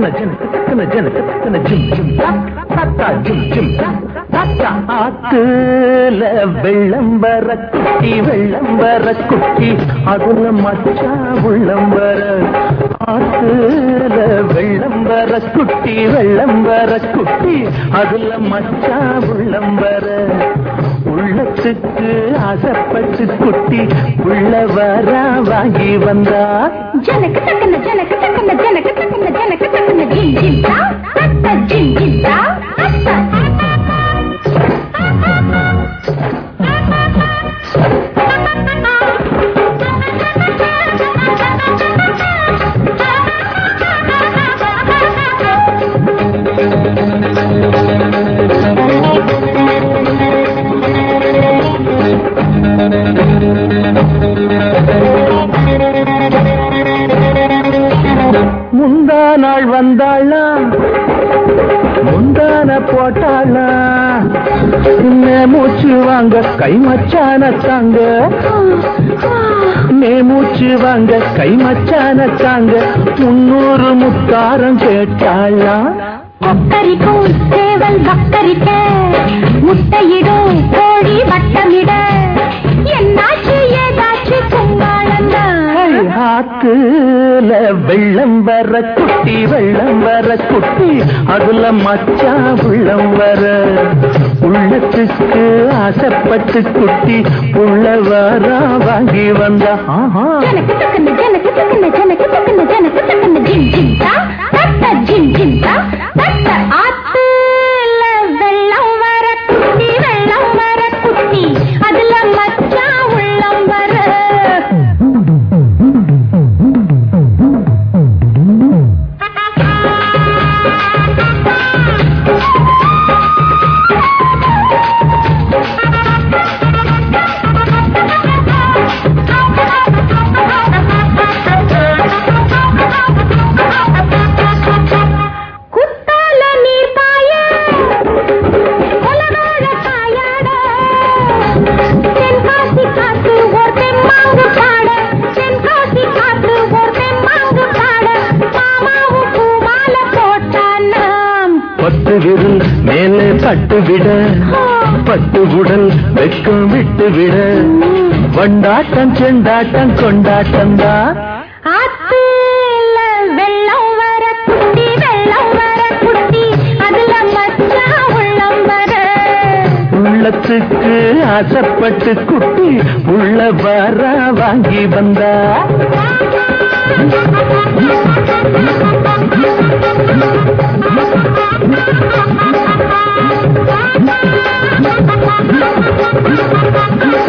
தக்கன ஜனக்கு தக்கன ஜனக்கு தக்கன ஜிம் ஜிம் தா, தத்தா ஜிம் ஜிம் தா, தத்தா ஆத்துல வெள்ளம் வர குட்டி வெள்ளம் வர குட்டி அதுல மச்சா உள்ளம் வர ஆத்துல வெள்ளம் வர குட்டி வெள்ளம் வர குட்டி அதுல மச்சா உள்ளம் வர உள்ளத்துக்கு ஆசைப்பட்டு குட்டி உள்ள வர வாங்கி வந்தா ஜனக்கு தக்கன ஜனக்கு தக்கன ஜனக்கு தக்கன ஜனக்கு தக்கன ஜிம் ஜிம் தா தத்த ஜிம் ஜிம் தா தத்த முந்தா நாள் வந்தாளா முந்தான போட்டாளா இன்ன மூச்சு வாங்க கை மச்சான தாங்க நே மூச்சு வாங்க கை மச்சான தாங்க முன்னூறு முத்தாரம் கேட்டாளா கொக்கரிக்கும் சேவல் பக்கரிக்க முட்டையிடும் கோழி வட்டமிட என்னாச்சு ஏதாச்சு கும்பாளந்தான் ஆத்துல வெள்ளம் வர குட்டி வெள்ளம் வர குட்டி அதுல மச்சா உள்ளம் வர உள்ளத்துக்கு ஆசைப்பட்டு குட்டி உள்ள வர வாங்கி வந்தா ஆஹா ஜனக்கு தக்கன ஜனக்கு தக்கன ஜனக்கு தக்கன ஜனக்கு தக்கன ஜிம் ஜிம் தா தத்த ஜிம் ஜிம் தா தத்த ஆத்துல வெள்ளம் வர குட்டி வெள்ளம் வர குட்டி அதுல மச்சா உள்ளம் வர குத்தால நீர் பாய உலகாழ காயாட தென்காசி காத்து ஓர் தெம்மாங்கு பாட தென்காசி காத்து ஓர் தெம்மாங்கு பாட மாமாவும் பூமால போட்டானாம் பத்து விரல் மேலே பட்டு விட பட்டு உடல் வெக்கம் விட்டு விட வண்டாட்டம் செண்டாட்டம் கொண்டாட்டம் தான் ஆத்துல வெள்ளம் வர குட்டி வெள்ளம் வர குட்டி அதுல மச்சா உள்ளம் வர உள்ளத்துக்கு ஆசைப்பட்டு குட்டி உள்ள வர வாங்கி வந்தா Thank you.